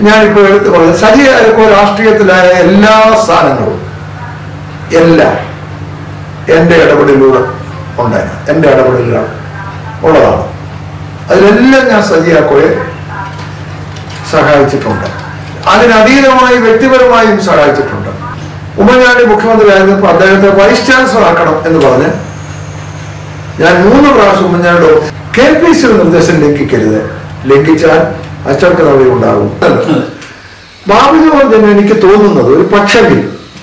ഞാനിപ്പോൾ എടുത്തു പറഞ്ഞത് സജീവ രാഷ്ട്രീയത്തിലായ എല്ലാ സ്ഥാനങ്ങളും എല്ലാം എൻ്റെ ഇടപെടലിലൂടെ ഉണ്ടായിരുന്നു എൻ്റെ ഇടപെടലുകൾ ഉള്ളതാണ് അതിലെല്ലാം ഞാൻ സജിയാക്കോയെ സഹായിച്ചിട്ടുണ്ട് അതിനതീതമായി വ്യക്തിപരമായും സഹായിച്ചിട്ടുണ്ട് ഉമ്മൻചാണ്ടി മുഖ്യമന്ത്രിയായിരുന്നപ്പോൾ അദ്ദേഹത്തെ വൈസ് ചാൻസലർ ആക്കണം എന്ന് പറഞ്ഞ് ഞാൻ മൂന്ന് പ്രാവശ്യം ഉമ്മൻചാണ്ടോ കെ പി സി നിർദ്ദേശം ലംഘിക്കരുത് ലംഘിച്ചാൽ അച്ചടക്ക നടപടി ഉണ്ടാകും ബാബുജോൺ തന്നെ എനിക്ക് തോന്നുന്നത് ഒരു പക്ഷെങ്കിൽ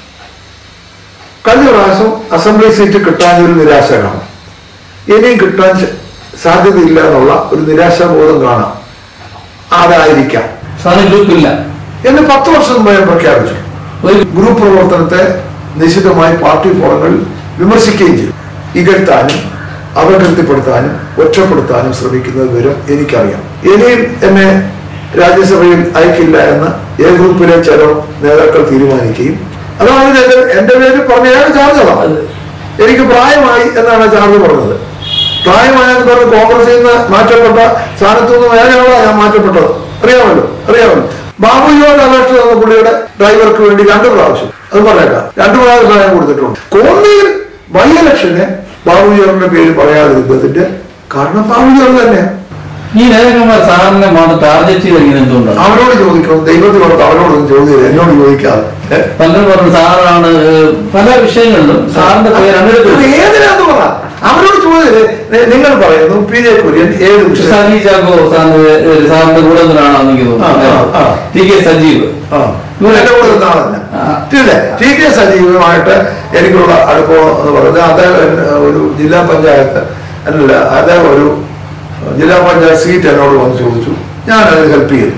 കഴിഞ്ഞ പ്രാവശ്യം അസംബ്ലി സീറ്റ് കിട്ടാൻ ഒരു നിരാശ കാണാം ഇനിയും കിട്ടാൻ ച- സാധ്യതയില്ല എന്നുള്ള ഒരു നിരാശാബോധം കാണാം അതായിരിക്കാം സാറിന് ഗ്രൂപ്പില്ല എന്ന് പത്ത് വർഷം മുമ്പ് ഞാൻ പ്രഖ്യാപിച്ചു ഒരു ഗ്രൂപ്പ് പ്രവർത്തനത്തെ നിശിതമായി പാർട്ടി ഫോറങ്ങൾ വിമർശിക്കുകയും ചെയ്തു ഇകഴ്ത്താനും അപകീർത്തിപ്പെടുത്താനും ഒറ്റപ്പെടുത്താനും ശ്രമിക്കുന്ന വിവരം എനിക്കറിയാം ഇനിയും എന്നെ രാജ്യസഭയിൽ അയക്കില്ല എന്ന് എ ഗ്രൂപ്പിലെ ചില നേതാക്കൾ തീരുമാനിക്കുകയും അതാണ് എന്റെ എന്റെ പേര് പറഞ്ഞ അയാൾ ചാർജാണ് എനിക്ക് പ്രായമായി എന്നാണ് ചാർജ് പറഞ്ഞത് പ്രായമായെന്ന് പറഞ്ഞ് കോൺഗ്രസിൽ നിന്ന് മാറ്റപ്പെട്ട സ്ഥാനത്തു നിന്ന് വേറെയാളാണ് ഞാൻ മാറ്റപ്പെട്ടത് അറിയാമല്ലോ അറിയാമല്ലോ ബാബുജിയോട് അപേക്ഷ തന്ന പുള്ളിയുടെ ഡ്രൈവർക്ക് വേണ്ടി രണ്ട് പ്രാവശ്യം അത് പറഞ്ഞേക്കാം രണ്ട് പ്രാവശ്യം ഞാൻ കൊടുത്തിട്ടുണ്ട് കോന്നിയിൽ ബൈ ഇലക്ഷന് ബാബുജിയോറിന്റെ പേര് പറയാതിരുന്നതിന്റെ കാരണം ബാബുജിയോർ തന്നെയാണ് ഈ നേതാക്കന്മാർ സാറിനെ മാത്രം ടാർഗറ്റ് ചെയ്തിരിക്കുന്നത് എന്തുകൊണ്ടാണ് അവരോട് ചോദിക്കണം ദൈവത്തിനോട് അവരോടൊന്നും ചോദ്യം എന്നോട് ചോദിക്കാതെ ഏ? പലരും പറഞ്ഞു സാറാണ് ഏഹ്, പല വിഷയങ്ങളിലും സാറിന്റെ പേരാണ് അത് എടുത്തത് ഏതിനാന്ന് പറ അവരോട് ചോദ്യം നിങ്ങൾ പറയുന്നു പി ജെ കുര്യൻ ഏത് വിഷയം സജി ചാക്കോ സാറിന്റെ ഏഹ്, സാറിന്റെ കൂടെ നിന്നാണോ എനിക്ക് ആ, ആ, ആ. തോന്നുന്നു ടി കെ സജീവ് ആ. എന്റെ കൂടെ നിന്ന ആളല്ല. ആ. ഇല്ലേ? ടി കെ സജീവമായിട്ട് എനിക്കുള്ള അടുപ്പം എന്ന് പറഞ്ഞാൽ അദ്ദേഹം എന്നെ ഒരു ജില്ലാ പഞ്ചായത്ത് അല്ല അദ്ദേഹം ഒരു ജില്ലാ പഞ്ചായത്ത് സീറ്റ് എന്നോട് വന്ന് ചോദിച്ചു ഞാൻ അതിന് ഹെൽപ്പ് ചെയ്തു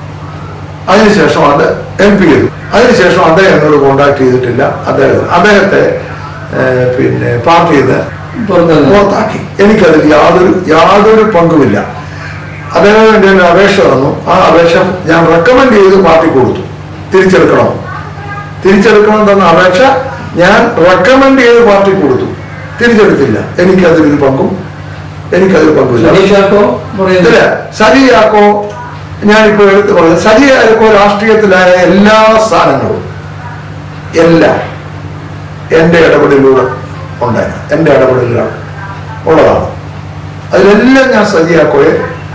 അതിനുശേഷം അത് ഹെൽപ്പ് ചെയ്തു അതിനുശേഷം അദ്ദേഹം എന്നോട് കോണ്ടാക്ട് ചെയ്തിട്ടില്ല അദ്ദേഹം അദ്ദേഹത്തെ ഏഹ്, പിന്നെ പാർട്ടിയിൽ നിന്ന് പുറത്തിറങ്ങി പുറത്താക്കി എനിക്കതിൽ യാതൊരു യാതൊരു പങ്കുമില്ല അദ്ദേഹം എൻ്റെ ഒരു അപേക്ഷ തന്നു ആ അപേക്ഷ ഞാൻ റെക്കമെൻഡ് ചെയ്ത് പാർട്ടി കൊടുത്തു തിരിച്ചെടുക്കണം തിരിച്ചെടുക്കണം തന്ന അപേക്ഷ ഞാൻ റെക്കമെൻഡ് ചെയ്ത് പാർട്ടി കൊടുത്തു തിരിച്ചെടുത്തില്ല എനിക്കതിലൊരു പങ്കും എനിക്കതിൽ പങ്കുമില്ല സജി ചാക്കോ പറയുന്നത് ഇതില് സജിയാക്കോ ഞാനിപ്പോ എടുത്തു പറഞ്ഞത് സജിയാക്കോ രാഷ്ട്രീയത്തിലായ എല്ലാ സ്ഥാനങ്ങളും എല്ലാം എൻ്റെ ഇടപെടലിലൂടെ ഉണ്ടായിരുന്നു എൻ്റെ ഇടപെടലുകൾ ഉള്ളതാണ് അതിലെല്ലാം ഞാൻ സജിയാക്കോയെ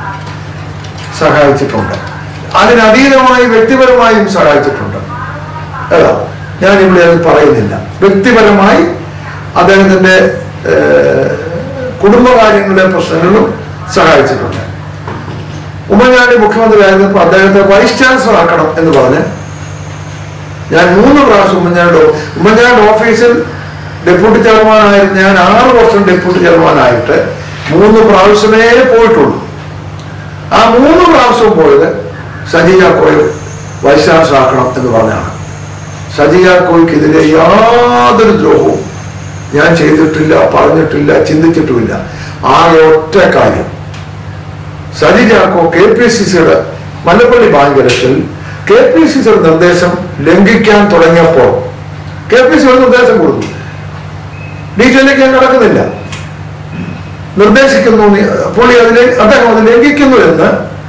സഹായിച്ചിട്ടുണ്ട് അതിനതീതമായി വ്യക്തിപരമായും സഹായിച്ചിട്ടുണ്ട് ഏതാ ഞാൻ ഇവിടെ അത് പറയുന്നില്ല വ്യക്തിപരമായി അദ്ദേഹത്തിന്റെ ഏഹ്, കുടുംബകാര്യങ്ങളുടെ പ്രശ്നങ്ങളിലും സഹായിച്ചിട്ടുണ്ട് ഉമ്മൻചാണ്ടി മുഖ്യമന്ത്രിയായിരുന്നപ്പോൾ അദ്ദേഹത്തെ വൈസ് ചാൻസലർ ആക്കണം എന്ന് പറഞ്ഞ് ഞാൻ മൂന്ന് പ്രാവശ്യം ഉമ്മൻചാണ്ടി ഉമ്മൻചാണ്ടി ഓഫീസിൽ ഡെപ്യൂട്ടി ചെയർമാനായിരുന്നു ഞാൻ ആറ് വർഷം ഡെപ്യൂട്ടി ചെയർമാനായിട്ട് മൂന്ന് പ്രാവശ്യമേ പോയിട്ടുള്ളൂ ആ മൂന്ന് പ്രാവശ്യം പോയത് സജിയാക്കോയെ വൈസ് ചാൻസലർ ആക്കണം എന്ന് പറഞ്ഞാണ് സജിയാക്കോയ്ക്കെതിരെ യാതൊരു ദ്രോഹവും ഞാൻ ചെയ്തിട്ടില്ല പറഞ്ഞിട്ടില്ല ചിന്തിച്ചിട്ടുമില്ല ആ ഒറ്റ കാര്യം Saji Chacko K P C സിയുടെ മല്ലപ്പള്ളി ബാങ്ക് ഇലക്ഷനിൽ കെ പി സി സിയുടെ നിർദ്ദേശം ലംഘിക്കാൻ തുടങ്ങിയപ്പോൾ കെ പി സി ഒരു നിർദ്ദേശം കൊടുത്തു ഡീറ്റെയിലേക്ക് ഞാൻ കിടക്കുന്നില്ല നിർദ്ദേശിക്കുന്നു നീ- പുള്ളി അതിലെ അദ്ദേഹം അത് ലംഘിക്കുന്നു എന്ന്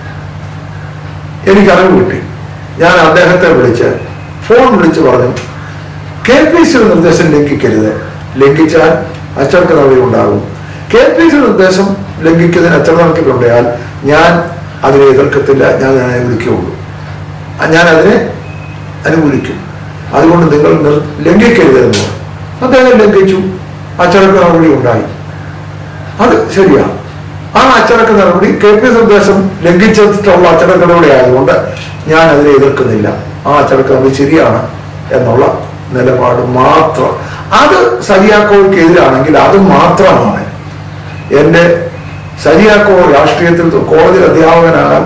എനിക്ക് അറിവ് കിട്ടി ഞാൻ അദ്ദേഹത്തെ വിളിച്ച് ഫോൺ വിളിച്ച് പറഞ്ഞു കെ പി സിയുടെ നിർദ്ദേശം ലംഘിക്കരുത് ലംഘിച്ചാൽ അച്ചടക്ക നടപടി ഉണ്ടാകും കെ പി സി നിർദ്ദേശം ലംഘിക്കുന്നതിന് അച്ചടക്ക നടപടി ഉണ്ടായാൽ ഞാൻ അതിനെ എതിർക്കത്തില്ല ഞാൻ അതിനെ അനുകൂലിക്കുകയുള്ളൂ ആ, ഞാൻ അതിനെ അനുകൂലിക്കും അതുകൊണ്ട് നിങ്ങൾ നിർ- ലംഘിക്കരുത് എന്ന് പറഞ്ഞു അദ്ദേഹം ലംഘിച്ചു അച്ചടക്ക നടപടി ഉണ്ടായി അത് ശരിയാണ് ആ അച്ചടക്ക നടപടി കെ പി നിർദ്ദേശം ലംഘിച്ചിട്ടുള്ള അച്ചടക്ക നടപടി ആയതുകൊണ്ട് ഞാൻ അതിനെ എതിർക്കുന്നില്ല ആ അച്ചടക്ക നടപടി ശരിയാണ് എന്നുള്ള നിലപാട് മാത്രം അത് സരിയാക്കോയ്ക്ക് എതിരാണെങ്കിൽ അത് മാത്രമാണ് എൻ്റെ സരിയാക്കോ രാഷ്ട്രീയത്തിൽ കോളേജിൽ അധ്യാപകനാകാൻ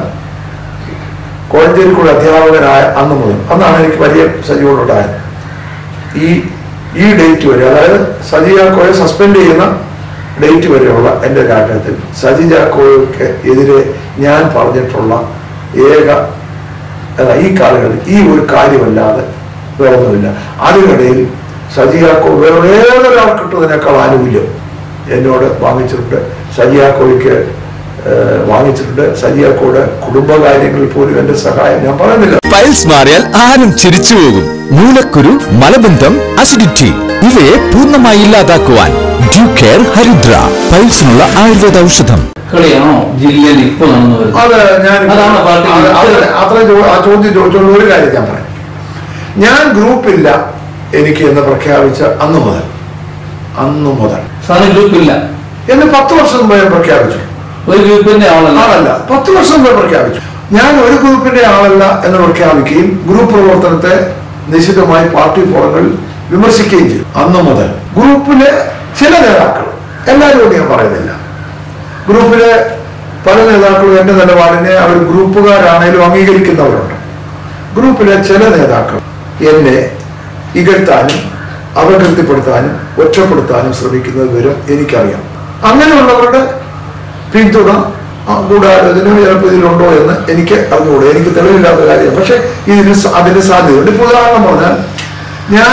കോളേജിൽ കൂടെ അധ്യാപകനായ അന്ന് മുതൽ അന്നാണ് എനിക്ക് വലിയ സജീവനുണ്ടായത് ഈ ഈ ഡേറ്റ് വരെ അതായത് സജി ജാക്കോയെ സസ്പെൻഡ് ചെയ്യുന്ന ഡേറ്റ് വരെയുള്ള എൻ്റെ രാഷ്ട്രീയത്തിൽ സജി ജാക്കോയ്ക്ക് എതിരെ ഞാൻ പറഞ്ഞിട്ടുള്ള ഏക അല്ല, ഈ കാലങ്ങളിൽ ഈ ഒരു കാര്യമല്ലാതെ വേറൊന്നുമില്ല അതിനിടയിൽ സജിയാക്കോ വേറെ ഏതൊരാൾ കിട്ടുന്നതിനേക്കാൾ ആനുകൂല്യം എന്നോട് വാങ്ങിച്ചിട്ടുണ്ട് സജിയാക്കോയ്ക്ക് ഏഹ്, വാങ്ങിച്ചിട്ടുണ്ട് സജിയാക്കോയുടെ കുടുംബകാര്യങ്ങളിൽ പോലും എൻ്റെ സഹായം ഞാൻ പറയുന്നില്ല പൈൽസ് മാറിയാൽ ആരും ചിരിച്ചു പോകും മൂലക്കുരു മലബന്ധം അസിഡിറ്റി ഇവയെ പൂർണ്ണമായി ഇല്ലാതാക്കുവാൻ ഡ്യൂ കെയർ ഹരിദ്ര പൈൽസിനുള്ള ആയുർവേദ ഔഷധം കളിയാണോ ജില്ലയിൽ ഇപ്പൊ നടന്നു വരുന്നത് അത് ഞാൻ അതാണ് പാർട്ടി അത് അത് അത്ര ചോ- ആ ചോദ്യം ചോദിച്ചുള്ള ഒരു കാര്യം ഞാൻ പറയാം ഞാൻ ഗ്രൂപ്പില്ല എനിക്ക് എന്ന് പ്രഖ്യാപിച്ച അന്ന് മുതൽ അന്ന് മുതൽ സാറിന് ഗ്രൂപ്പില്ല എന്ന് പത്ത് വർഷം മുമ്പ് ഞാൻ പ്രഖ്യാപിച്ചു ഒരു ഗ്രൂപ്പിന്റെ ആളല്ല ആളല്ല പത്ത് വർഷം മുമ്പ് പ്രഖ്യാപിച്ചു ഞാൻ ഒരു ഗ്രൂപ്പിന്റെ ആളല്ല എന്ന് പ്രഖ്യാപിക്കുകയും ഗ്രൂപ്പ് പ്രവർത്തനത്തെ നിശ്ചിതമായി പാർട്ടി ഫോറങ്ങളിൽ വിമർശിക്കുകയും ചെയ്തു അന്ന് മുതൽ ഗ്രൂപ്പിലെ ചില നേതാക്കൾ എല്ലാവരും കൂടി ഞാൻ പറയുന്നില്ല ഗ്രൂപ്പിലെ പല നേതാക്കളും എന്റെ നിലപാടിനെ അവർ ഗ്രൂപ്പുകാരാണേലും അംഗീകരിക്കുന്നവരുണ്ട് ഗ്രൂപ്പിലെ ചില നേതാക്കൾ എന്നെ ഇകഴ്ത്താനും അപകീർത്തിപ്പെടുത്താനും ഒറ്റപ്പെടുത്താനും ശ്രമിക്കുന്ന വിവരം എനിക്കറിയാം അങ്ങനെയുള്ളവരുടെ പിന്തുണ ആ, ഗൂഢാലോചന ചിലപ്പോൾ ഇതിലുണ്ടോ എന്ന് എനിക്ക് അറിഞ്ഞുകൂടെ എനിക്ക് തെളിവില്ലാത്ത കാര്യം പക്ഷെ ഇതിന് സ- അതിന് സാധ്യതയുണ്ട് ഇപ്പൊ ഉദാഹരണം പറഞ്ഞാൽ ഞാൻ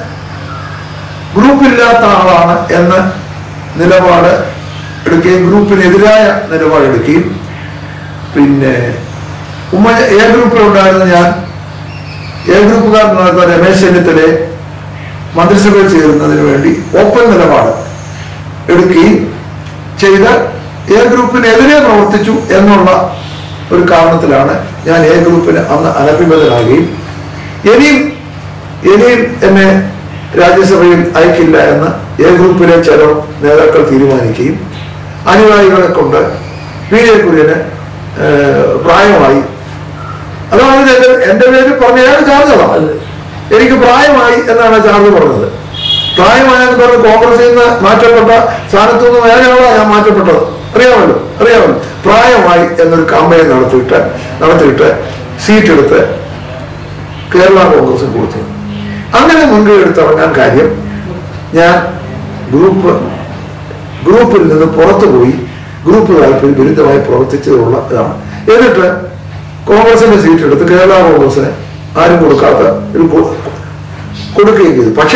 ഗ്രൂപ്പില്ലാത്ത ആളാണ് എന്ന നിലപാട് എടുക്കുകയും ഗ്രൂപ്പിനെതിരായ നിലപാടെടുക്കുകയും പിന്നെ ഉമ്മ എ ഗ്രൂപ്പിലുണ്ടായിരുന്ന ഞാൻ എ ഗ്രൂപ്പുകാരനായിരുന്ന രമേശ് ചെന്നിത്തലയെ മന്ത്രിസഭയിൽ ചേരുന്നതിന് വേണ്ടി ഓപ്പൺ നിലപാട് എടുക്കുകയും ചെയ്ത എ ഗ്രൂപ്പിനെതിരെ പ്രവർത്തിച്ചു എന്നുള്ള ഒരു കാരണത്തിലാണ് ഞാൻ എ ഗ്രൂപ്പിന് അന്ന് അനഭിമതനാകുകയും ഇനിയും ഇനിയും എന്നെ രാജ്യസഭയിൽ അയക്കില്ല എന്ന് എ ഗ്രൂപ്പിലെ ചില നേതാക്കൾ തീരുമാനിക്കുകയും അനുയായികളെ കൊണ്ട് പി ജെ കുര്യന് ഏഹ്, പ്രായമായി അതാണ് എന്റെ എന്റെ പേര് പറഞ്ഞ അയാൾ ചാർജാണ് എനിക്ക് പ്രായമായി എന്നാണ് ചാർജ് പറഞ്ഞത് പ്രായമായെന്ന് പറഞ്ഞ് കോൺഗ്രസിൽ നിന്ന് മാറ്റപ്പെട്ട സ്ഥാനത്തു നിന്ന് വേറെയാളാ ഞാൻ മാറ്റപ്പെട്ടത് അറിയാമല്ലോ അറിയാമല്ലോ പ്രായമായി എന്നൊരു കാമ്പയിൻ നടത്തിയിട്ട് നടത്തിയിട്ട് സീറ്റ് എടുത്ത് കേരള കോൺഗ്രസിൽ കൊടുത്തു അങ്ങനെ മുൻകൈ എടുത്തിറങ്ങാൻ കാര്യം ഞാൻ ഗ്രൂപ്പ് ഗ്രൂപ്പിൽ നിന്ന് പുറത്തു പോയി ഗ്രൂപ്പ് താല്പര്യം വിരുദ്ധമായി പ്രവർത്തിച്ചതുള്ള ഇതാണ് എന്നിട്ട് കോൺഗ്രസിന്റെ സീറ്റ് എടുത്ത് കേരള കോൺഗ്രസിന് ആരും കൊടുക്കാത്ത ഒരു കൊ- കൊടുക്കുകയും ചെയ്തു പക്ഷേ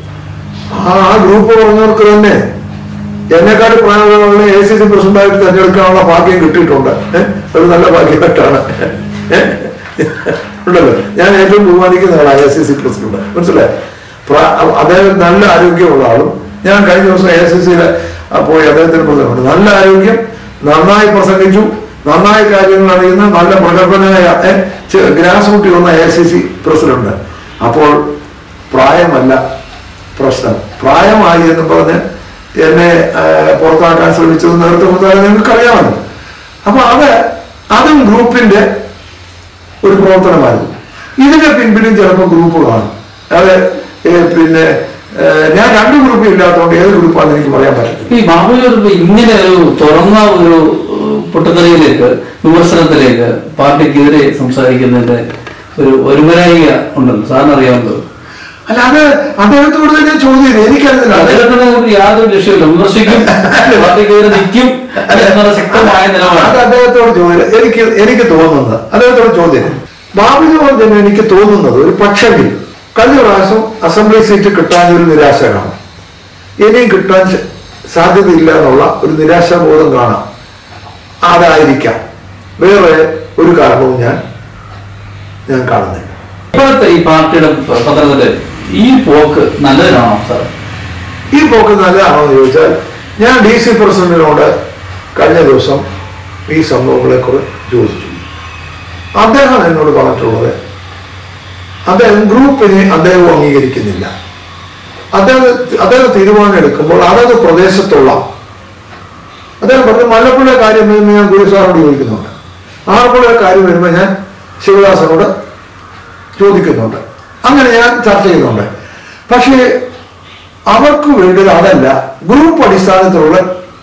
ആ ആ ഗ്രൂപ്പ് പറഞ്ഞവർക്ക് തന്നെ എന്നെക്കാട് പ്രായമുള്ള എ സി സി പ്രസിഡന്റായിട്ട് തെരഞ്ഞെടുക്കാനുള്ള ഭാഗ്യം കിട്ടിയിട്ടുണ്ട് ഏഹ്? ഒരു നല്ല ഭാഗ്യമായിട്ടാണ് ഏഹ്? ഉണ്ടല്ലോ ഞാൻ ഏറ്റവും ബഹുമാനിക്കുന്ന ആളാണ് എ സി സി പ്രസിഡന്റ് മനസ്സിലായി അദ്ദേഹം നല്ല ആരോഗ്യമുള്ള ആളും ഞാൻ കഴിഞ്ഞ ദിവസം എ സി സിയിൽ പോയി അദ്ദേഹത്തിന് പ്രസംഗമുണ്ട് നല്ല ആരോഗ്യം നന്നായി പ്രസംഗിച്ചു നന്നായി കാര്യങ്ങൾ അറിയുന്ന നല്ല പ്രഗത്ഭനായ ഗ്രാസ് റൂട്ടിൽ വന്ന എ സി സി പ്രസിഡന്റ് അപ്പോൾ പ്രായമല്ല പ്രശ്നം പ്രായമായി എന്ന് പറഞ്ഞ് എന്നെ ആ, പുറത്താക്കാൻ ശ്രമിച്ചത് നേരത്തെ മുതൽ നിങ്ങൾക്ക് അറിയാമല്ലോ അപ്പൊ അത് അതും ഗ്രൂപ്പിന്റെ ഒരു പ്രവർത്തനമായിരുന്നു ഇതിന്റെ പിൻപിലും ചിലപ്പോൾ ഗ്രൂപ്പ് കാണും അത് ഏ, പിന്നെ ഏ, ഞാൻ രണ്ട് ഗ്രൂപ്പ് ഇല്ലാത്തതുകൊണ്ട് ഏത് ഗ്രൂപ്പാണെന്ന് എനിക്ക് പറയാൻ പറ്റത്തില്ല ഈ ബാബുജർ ഇങ്ങനെ ഒരു തുറന്ന ഒരു ഏഹ്, പൊട്ടത്തലയിലേക്ക് വിമർശനത്തിലേക്ക് പാർട്ടിക്കെതിരെ സംസാരിക്കുന്നതിന്റെ ഒരു ഒരുമരായിക ഉണ്ടല്ലോ സാറിന് അറിയാമല്ലോ അല്ല അത് അദ്ദേഹത്തോട് തന്നെ ചോദ്യം ചെയ്തു. എനിക്കറിയില്ല അദ്ദേഹം അദ്ദേഹത്തിന് നമുക്ക് യാതൊരു ലക്ഷ്യമില്ല വിമർശിക്കും പാർട്ടിക്കെതിരെ നിൽക്കും എന്നുള്ള ശക്തമായ അത് നിലപാട് അദ്ദേഹത്തോട് ചോദ്യം എനിക്ക് എനിക്ക് തോന്നുന്നത് അദ്ദേഹത്തോട് ചോദ്യം ബാബു ജോൺ തന്നെ എനിക്ക് തോന്നുന്നത് ഒരു പക്ഷെങ്കിൽ കഴിഞ്ഞ പ്രാവശ്യം അസംബ്ലി സീറ്റ് കിട്ടാൻ ഒരു നിരാശ കാണാം ഇനിയും കിട്ടാൻ ച- സാധ്യതയില്ല എന്നുള്ള ഒരു നിരാശാബോധം കാണാം അതായിരിക്കാം വേറെ ഒരു കാരണവും ഞാൻ ഞാൻ കാണുന്നില്ല ഇപ്പോഴത്തെ ഈ പാർട്ടിയുടെ പത്രത്തില് ഈ പോക്ക് നല്ലതിനാണോ സാർ ഈ പോക്ക് നല്ലതാണോ എന്ന് ചോദിച്ചാൽ ഞാൻ ഡി സി പ്രസിഡന്റിനോട് കഴിഞ്ഞ ദിവസം ഈ സംഭവങ്ങളെ കുറിച്ച് ചോദിച്ചു അദ്ദേഹം എന്നോട് പറഞ്ഞിട്ടുള്ളത് അദ്ദേഹം ഗ്രൂപ്പിനെ അദ്ദേഹം അംഗീകരിക്കുന്നില്ല അദ്ദേഹം അദ്ദേഹം തീരുമാനം എടുക്കുമ്പോൾ അതത് പ്രദേശത്തുള്ള അദ്ദേഹം പറഞ്ഞു മലപ്പുഴ കാര്യം വരുമ്പോൾ ഞാൻ ഗുരു സാറിനോട് ചോദിക്കുന്നുണ്ട് ആലപ്പുഴ കാര്യം വരുമ്പോൾ ഞാൻ ശിവദാസനോട് ചോദിക്കുന്നുണ്ട് അങ്ങനെ ഞാൻ ചർച്ച ചെയ്യുന്നുണ്ട് പക്ഷേ അവർക്ക് വേണ്ടത് അതല്ല ഗ്രൂപ്പ് അടിസ്ഥാനത്തിലുള്ള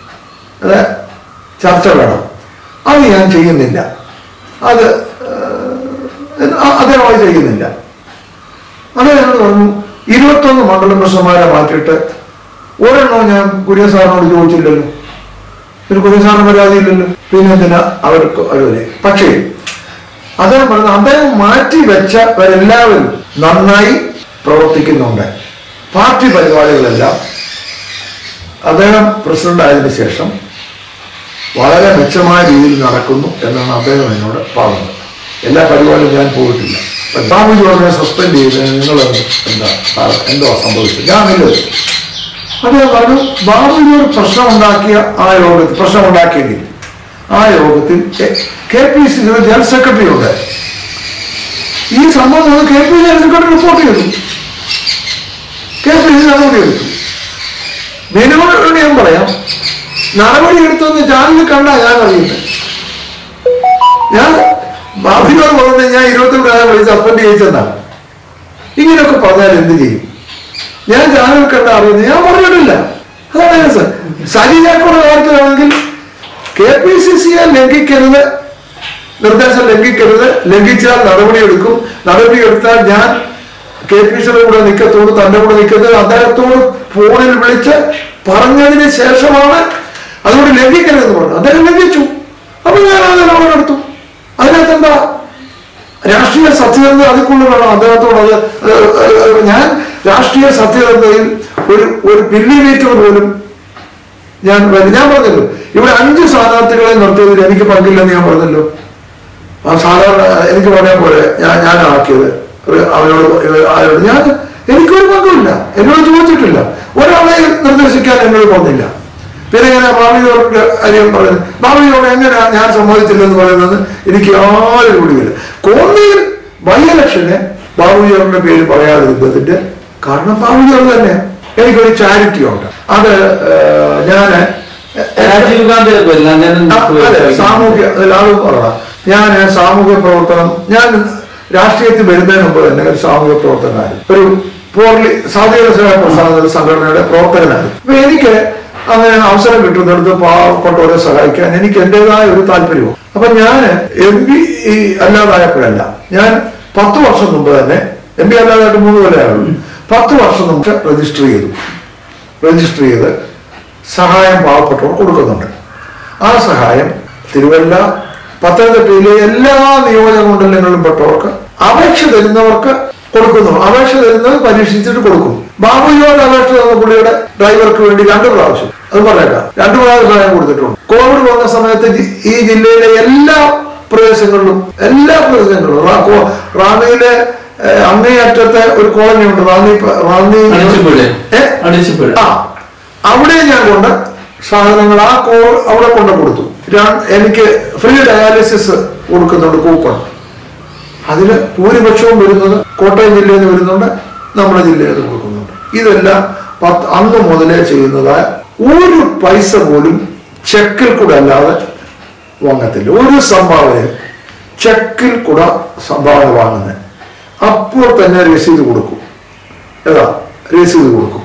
ഏ, ചർച്ച വേണം അത് ഞാൻ ചെയ്യുന്നില്ല അത് ഏഹ്, അ- അദ്ദേഹം അത് ചെയ്യുന്നില്ല അദ്ദേഹം പറഞ്ഞു ഇരുപത്തൊന്ന് മണ്ഡലം പ്രശ്നമാരെ മാറ്റിയിട്ട് ഒരെണ്ണം ഞാൻ കുര്യൻ സാറിനോട് ചോദിച്ചില്ലല്ലോ ഒരു കുര്യൻ സാറിന് പരാതിയില്ലല്ലോ പിന്നെ എന്തിനാ അവർക്ക് അവരെ പക്ഷേ അദ്ദേഹം പറഞ്ഞു അദ്ദേഹം മാറ്റി വെച്ചവരെല്ലാവരും നന്നായി പ്രവർത്തിക്കുന്നുണ്ട് പാർട്ടി പരിപാടികളെല്ലാം അദ്ദേഹം പ്രസിഡന്റ് ആയതിനു ശേഷം വളരെ മെച്ചമായ രീതിയിൽ നടക്കുന്നു എന്നാണ് അദ്ദേഹം എന്നോട് പറഞ്ഞത് എല്ലാ പരിപാടിയും ഞാൻ പോയിട്ടില്ല ബാബു ജോർജിനെ സസ്പെൻഡ് ചെയ്ത് നിങ്ങൾ എന്താ ആ, എന്തോ സംഭവിച്ചത് ഞാനില്ല അതേ പറഞ്ഞു ബാബു ജോർജ് പ്രശ്നം ഉണ്ടാക്കിയ ആ യോഗത്തിൽ പ്രശ്നം ഉണ്ടാക്കിയെങ്കിൽ ആ യോഗത്തിൽ കെ പി സി സിയുടെ ജനറൽ സെക്രട്ടറി ഉണ്ട് ഈ സംഭവം ഒന്ന് K P C general secretary report ചെയ്തു കെ പി സി നടപടിയെടുത്തു മിനിമം ഞാൻ പറയാം നടപടി എടുത്തെന്ന് ചാനലിൽ കണ്ടാ ഞാൻ അറിയുന്നത് ഞാൻ ബാബിനോട് പറഞ്ഞത് ഞാൻ ഇരുപത്തിരണ്ട് ആയിരം വിളിച്ച് സസ്പെൻഡ് ചെയ്യിച്ചെന്നാണ് ഇങ്ങനെയൊക്കെ പറഞ്ഞാൽ എന്ത് ചെയ്യും ഞാൻ ചാനൽ കണ്ട അറിയുന്നത് ഞാൻ പറഞ്ഞിട്ടില്ല അതാണ് ഞാൻ സർ സജിജാക്കോടെ കാര്യത്തിലാണെങ്കിൽ കെ പി സി സിയെ ലംഘിക്കരുത് നിർദ്ദേശം ലംഘിക്കരുത് ലംഘിച്ചാൽ നടപടിയെടുക്കും നടപടിയെടുത്താൽ ഞാൻ കെ പി സിയുടെ കൂടെ നിൽക്കത്തോട് തന്റെ കൂടെ നിൽക്കരുത് അദ്ദേഹത്തോട് ഫോണിൽ വിളിച്ച് പറഞ്ഞതിന് ശേഷമാണ് അതുകൊണ്ട് ലംഘിക്കരുതെന്ന് പറഞ്ഞു അദ്ദേഹം ലംഘിച്ചു അപ്പൊ ഞാൻ ആ നിലപാടെടുത്തു അതിനകത്ത് എന്താ രാഷ്ട്രീയ സത്യസന്ധത അതിക്കുള്ള വേണം അദ്ദേഹത്തോട് അത് ഏഹ്, ഏഹ്, ഞാൻ രാഷ്ട്രീയ സത്യസന്ധതയിൽ ഒരു ഒരു മില്ലിമീറ്റർ പോലും ഞാൻ വരും. ഞാൻ പറഞ്ഞല്ലോ ഇവിടെ അഞ്ച് സ്ഥാനാർത്ഥികളെ നിർത്തിയതിൽ എനിക്ക് പങ്കില്ലെന്ന് ഞാൻ പറഞ്ഞല്ലോ ആ സാധാരണ എനിക്ക് പറയാൻ പോലെ ഞാൻ ഞാനാക്കിയത് ഒരു അവനോട് ഇവ- ആരോട് ഞാൻ എനിക്കൊരു പങ്കുമില്ല എന്നോട് ചോദിച്ചിട്ടില്ല ഒരാളെ നിർദ്ദേശിക്കാൻ എന്നോട് പറഞ്ഞില്ല പിന്നെ ഇങ്ങനെ ഭാവിയോട് കാര്യം പറയുന്നത് ഭാവിയോട് എങ്ങനെയാ ഞാൻ സമ്മതിച്ചില്ലെന്ന് പറയുന്നത് എനിക്ക് യാതൊരു പിടിയില്ല കോന്നിയിൽ ബൈ ഇലക്ഷന് ബാബുജോറിന്റെ പേര് പറയാതിരുന്നതിന്റെ കാരണം ബാബുജോർ തന്നെ എനിക്കൊരു ചാരിറ്റി ഉണ്ട് അത് ഞാൻ രാജീവ് ഗാന്ധിയുടെ പേരിൽ അങ്ങനെ ആ, അതെ സാമൂഹ്യ ലാഭം പറയണം ഞാൻ സാമൂഹ്യ പ്രവർത്തനം ഞാൻ രാഷ്ട്രീയത്തിൽ വരുന്നതിന് മുമ്പ് തന്നെ ഒരു സാമൂഹ്യ പ്രവർത്തകനായിരുന്നു ഒരു പോർലി സാധ്യത സേവാ പ്രസ്ഥാന സംഘടനയുടെ പ്രവർത്തകനായിരുന്നു അപ്പൊ എനിക്ക് അങ്ങനെ അവസരം കിട്ടുന്നിടത്ത് പാവപ്പെട്ടവരെ സഹായിക്കാൻ എനിക്ക് എന്റേതായ ഒരു താല്പര്യവും അപ്പൊ ഞാൻ എം പി അല്ലാതായപ്പോഴല്ല ഞാൻ പത്ത് വർഷം മുമ്പ് തന്നെ എം പി അല്ലാതായിട്ട് മൂന്ന് കൊല്ലമായുള്ളൂ പത്ത് വർഷം മുമ്പ് രജിസ്റ്റർ ചെയ്തു രജിസ്റ്റർ ചെയ്ത് സഹായം പാവപ്പെട്ടവർ കൊടുക്കുന്നുണ്ട് ആ സഹായം തിരുവല്ല പത്തനംതിട്ടയിലെ എല്ലാ നിയോജക മണ്ഡലങ്ങളിലും പെട്ടവർക്ക് അപേക്ഷ തരുന്നവർക്ക് കൊടുക്കുന്നു അപേക്ഷ തരുന്നത് പരീക്ഷിച്ചിട്ട് കൊടുക്കും ബാബുജിയോട് അപേക്ഷ തന്ന പുള്ളിയുടെ ഡ്രൈവർക്ക് വേണ്ടി രണ്ട് പ്രാവശ്യം അത് പറഞ്ഞേക്കാം രണ്ട് പ്രാവശ്യം സഹായം കൊടുത്തിട്ടുണ്ട് കോവിഡ് വന്ന സമയത്ത് ജി- ഈ ജില്ലയിലെ എല്ലാ പ്രദേശങ്ങളിലും എല്ലാ പ്രദേശങ്ങളിലും റാ- കോ- റാന്നിയിലെ ഏഹ്, അങ്ങേയറ്റത്തെ ഒരു കോളനി ഉണ്ട് റാന്നി പ- റാന്നി അടിച്ചുപുഴ ഏ? അടിച്ചുപുഴ ആ അവിടെ ഞാൻ കൊണ്ട് സാധനങ്ങൾ ആ കോ അവിടെ കൊണ്ട് കൊടുത്തു ര- എനിക്ക് ഫ്രീ ഡയാലിസിസ് കൊടുക്കുന്നുണ്ട് കൂപ്പൺ അതിൽ ഭൂരിപക്ഷവും വരുന്നത് കോട്ടയം ജില്ലയിൽ നിന്ന് വരുന്നുണ്ട് നമ്മുടെ ജില്ലയിൽ നിന്ന് കൊടുക്കുന്നുണ്ട് ഇതെല്ലാം പത്ത് അന്ന് മുതലേ ചെയ്യുന്നതായ ഒരു പൈസ പോലും ചെക്കിൽ കൂടെ അല്ലാതെ വാങ്ങത്തില്ല ഒരു സംഭാവനയും ചെക്കിൽ കൂടെ സംഭാവന വാങ്ങുന്നത് അപ്പോൾ തന്നെ രസീത് കൊടുക്കും ഏതാ രസീത് കൊടുക്കും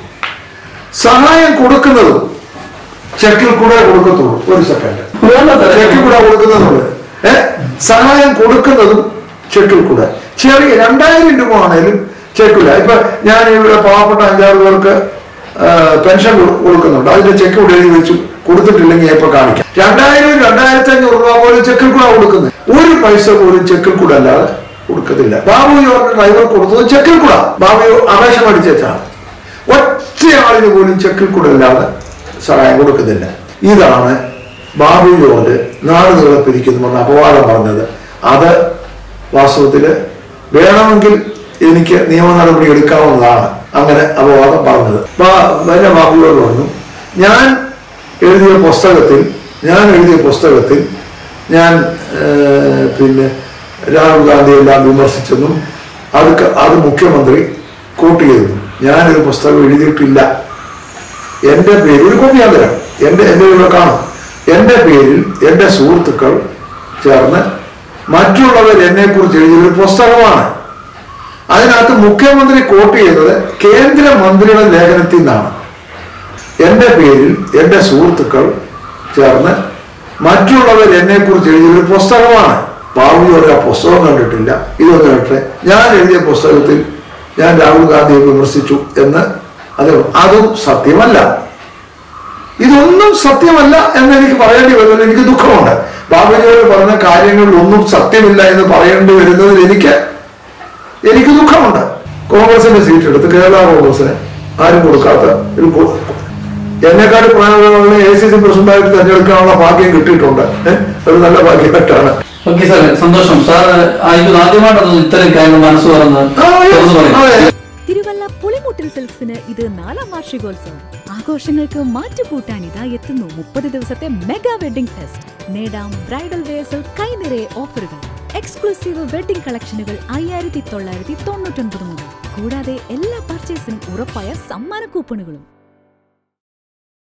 സഹായം കൊടുക്കുന്നതും ചെക്കിൽ കൂടെ കൊടുക്കത്തുള്ളൂ ഒരു സെക്കൻഡ് ചെക്കിൽ കൂടെ കൊടുക്കുന്നതുണ്ട് ഏ സഹായം കൊടുക്കുന്നതും ചെക്കിൽ കൂടെ ചെറിയ രണ്ടായിരം രൂപ ആണേലും ചെക്കില്ല ഇപ്പൊ ഞാൻ ഇവിടെ പാവപ്പെട്ട അഞ്ചാറ് പേർക്ക് ആ, പെൻഷൻ കൊ- കൊടുക്കുന്നുണ്ട് അതിന്റെ ചെക്ക് ഇവിടെ എഴുതി വെച്ചു കൊടുത്തിട്ടില്ലെങ്കിൽ ഞാൻ ഇപ്പൊ കാണിക്കാം രണ്ടായിരം രണ്ടായിരത്തി അഞ്ഞൂറ് രൂപ പോലും ചെക്കിൽ കൂടെ കൊടുക്കുന്നത് ഒരു പൈസ പോലും ചെക്കിൽ കൂടെ അല്ലാതെ കൊടുക്കത്തില്ല ബാബു ജോറിന് ഡ്രൈവർ കൊടുത്തത് ചെക്കിൽ കൂടെ ബാബു അപേക്ഷ പഠിച്ചാണ് ഒറ്റയാളിന് പോലും ചെക്കിൽ കൂടെ അല്ലാതെ സഹായം കൊടുക്കുന്നില്ല ഇതാണ് ബാബു ജോർജ് നാട് നീളെ പിരിക്കുന്നു എന്ന അപവാദം പറഞ്ഞത് അത് വാസ്തവത്തിൽ വേണമെങ്കിൽ എനിക്ക് നിയമ നടപടി എടുക്കാവുന്നതാണ് അങ്ങനെ അപവാദം പറഞ്ഞത് ബാ- പിന്നെ ബാബു ജോർജ് പറഞ്ഞു ഞാൻ എഴുതിയ പുസ്തകത്തിൽ ഞാൻ എഴുതിയ പുസ്തകത്തിൽ ഞാൻ ഏഹ്, പിന്നെ രാഹുൽ ഗാന്ധി എല്ലാം വിമർശിച്ചെന്നും അത് ക- അത് മുഖ്യമന്ത്രി കോട്ട് ചെയ്തു ഞാനൊരു പുസ്തകം എഴുതിയിട്ടില്ല എന്റെ പേരിൽ ഒരു കോപ്പി ഞാൻ തരാം എന്റെ എന്റെ ഇവിടെ കാണും എന്റെ പേരിൽ എന്റെ സുഹൃത്തുക്കൾ ചേർന്ന് മറ്റുള്ളവർ എന്നെ കുറിച്ച് എഴുതിയ ഒരു പുസ്തകമാണ് അതിനകത്ത് മുഖ്യമന്ത്രി കോട്ട് ചെയ്യുന്നത് കേന്ദ്രമന്ത്രിയുടെ ലേഖനത്തിൽ നിന്നാണ് എന്റെ പേരിൽ എന്റെ സുഹൃത്തുക്കൾ ചേർന്ന് മറ്റുള്ളവർ എന്നെ കുറിച്ച് എഴുതിയ ഒരു പുസ്തകമാണ് ബാബുജോടെ ആ പുസ്തകം കണ്ടിട്ടില്ല ഇതൊന്നും കേട്ടെ ഞാൻ എഴുതിയ പുസ്തകത്തിൽ ഞാൻ രാഹുൽ ഗാന്ധിയെ വിമർശിച്ചു എന്ന് അത് അതും സത്യമല്ല ഇതൊന്നും സത്യമല്ല എന്ന് എനിക്ക് പറയേണ്ടി വരുന്നത് എനിക്ക് ദുഃഖമുണ്ട് ബാബുജിയോട് പറഞ്ഞ കാര്യങ്ങളിൽ ഒന്നും സത്യമില്ല എന്ന് പറയേണ്ടി വരുന്നതിൽ എനിക്ക് എനിക്ക് ദുഃഖമുണ്ട് കോൺഗ്രസിന്റെ സീറ്റ് എടുത്ത് കേരള കോൺഗ്രസിന് ആരും കൊടുക്കാത്ത ഒരു കോ- എന്നെക്കാളും പ്രായമുള്ള എ സി സി പ്രസിഡന്റായിട്ട് തെരഞ്ഞെടുക്കാനുള്ള ഭാഗ്യം കിട്ടിയിട്ടുണ്ട് ഏഹ് ഒരു നല്ല ഭാഗ്യമായിട്ടാണ് ഓക്കെ സാറേ സന്തോഷം സാർ ആയിരിക്കും ആദ്യമായിട്ടാണ് ഇത്തരം കാര്യങ്ങൾ മനസ്സ് തുറന്ന് ആ, yes. തുറന്നു ആ, പറയുന്നത് yes. തിരുവല്ല പുളിമുട്ടിൽ സിൽക്സിന് ഇത് നാലാം വാർഷികോത്സവം ആഘോഷങ്ങൾക്ക് മാറ്റുകൂട്ടാൻ ഇതാ എത്തുന്നു മുപ്പത് ദിവസത്തെ മെഗാ വെഡിംഗ് ഫെസ്റ്റ് നേടാം ബ്രൈഡൽ വെയേഴ്സിൽ കൈനിറയെ ഓഫറുകൾ എക്സ്ക്ലൂസീവ് വെഡിംഗ് കളക്ഷനുകൾ അയ്യായിരത്തി തൊള്ളായിരത്തി തൊണ്ണൂറ്റൊൻപത് മുതൽ കൂടാതെ എല്ലാ പർച്ചേസിനും ഉറപ്പായ സമ്മാന കൂപ്പണുകളും